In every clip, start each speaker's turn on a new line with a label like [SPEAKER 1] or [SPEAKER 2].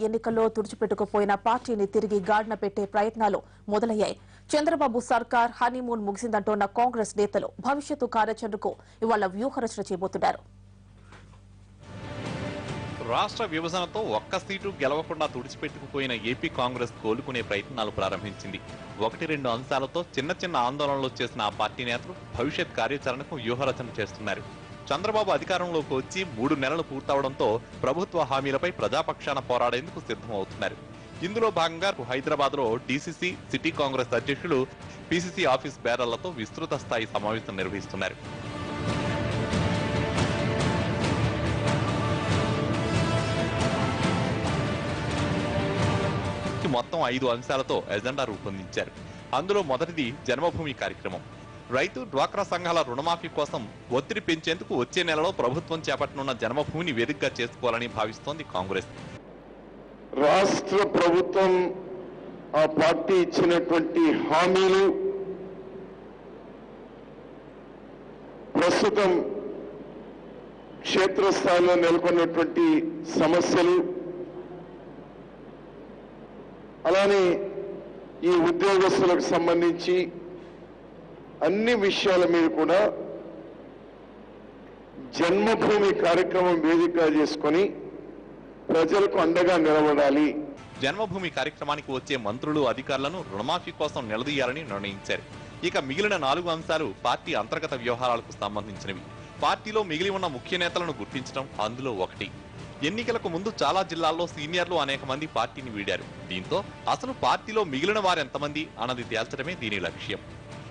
[SPEAKER 1] ఎన్నికల్లో తుడిచిపెట్టుకుపోయిన పార్టీని తిరిగి గాడిన పెట్టే ప్రయత్నాలు మొదలయ్యాయి చంద్రబాబు సర్కార్ హనీమూన్ ముగిసిందంటోన్న కాంగ్రెస్ నేతలు భవిష్యత్తు కార్యాచరణకు ఇవాళ వ్యూహరచన చేయబోతున్నారు
[SPEAKER 2] రాష్ట్ర విభజనతో ఒక్క సీటు గెలవకుండా తుడిచిపెట్టుకుపోయిన ఏపీ కాంగ్రెస్ కోలుకునే ప్రయత్నాలు ప్రారంభించింది ఒకటి రెండు అంశాలతో చిన్న చిన్న ఆందోళనలు చేసిన ఆ పార్టీ నేతలు భవిష్యత్ కార్యాచరణకు వ్యూహరచన చేస్తున్నారు చంద్రబాబు అధికారంలోకి వచ్చి మూడు నెలలు పూర్తవడంతో ప్రభుత్వ హామీలపై ప్రజాపక్షాన పోరాడేందుకు సిద్ధమవుతున్నారు ఇందులో భాగంగా హైదరాబాద్ లో డీసీసీ సిటీ కాంగ్రెస్ అధ్యక్షులు పీసీసీ ఆఫీస్ బేరర్లతో విస్తృత స్థాయి సమావేశం నిర్వహిస్తున్నారు ఈ మొత్తం ఐదు అంశాలతో ఎజెండా రూపొందించారు అందులో మొదటిది జన్మభూమి కార్యక్రమం రైతు డ్వాక్రా సంఘాల రుణమాఫీ కోసం ఒత్తిడి పెంచేందుకు వచ్చే నెలలో ప్రభుత్వం చేపట్టనున్న జన్మభూమిని వేదికగా చేసుకోవాలని భావిస్తోంది కాంగ్రెస్
[SPEAKER 3] రాష్ట్ర ప్రభుత్వం ఆ పార్టీ ఇచ్చినటువంటి హామీలు ప్రస్తుతం క్షేత్రస్థాయిలో నెలకొన్నటువంటి సమస్యలు అలానే ఈ ఉద్యోగస్తులకు సంబంధించి అన్ని విషయాల మీద కూడా జన్మభూమి కార్యక్రమం వేదిక చేసుకొని ప్రజలకు అండగా నిలబడాలి
[SPEAKER 2] జన్మభూమి కార్యక్రమానికి వచ్చే మంత్రులు అధికారులను రుణమాఫీ కోసం నిలదీయాలని నిర్ణయించారు ఇక మిగిలిన నాలుగు అంశాలు పార్టీ అంతర్గత వ్యవహారాలకు సంబంధించినవి పార్టీలో మిగిలి ఉన్న ముఖ్య నేతలను గుర్తించడం అందులో ఒకటి ఎన్నికలకు ముందు చాలా జిల్లాల్లో సీనియర్లు అనేక మంది పార్టీని వీడారు దీంతో అసలు పార్టీలో మిగిలిన వారెంతమంది అన్నది తేల్చడమే దీని లక్ష్యం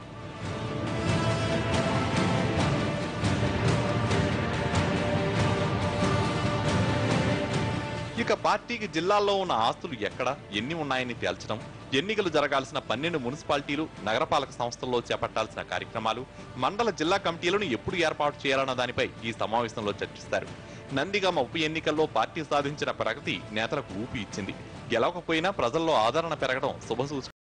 [SPEAKER 2] ఇక పార్టీకి జిల్లాల్లో ఉన్న ఆస్తులు ఎక్కడ ఎన్ని ఉన్నాయని తేల్చడం ఎన్నికలు జరగాల్సిన పన్నెండు మున్సిపాలిటీలు నగరపాలక సంస్థల్లో చేపట్టాల్సిన కార్యక్రమాలు మండల జిల్లా కమిటీలను ఎప్పుడు ఏర్పాటు చేయాలన్న దానిపై ఈ సమావేశంలో చర్చిస్తారు నందిగామ ఉప ఎన్నికల్లో పార్టీ సాధించిన ప్రగతి నేతలకు ఊపి ఇచ్చింది గెలవకపోయినా ప్రజల్లో ఆదరణ పెరగడం శుభసూచకం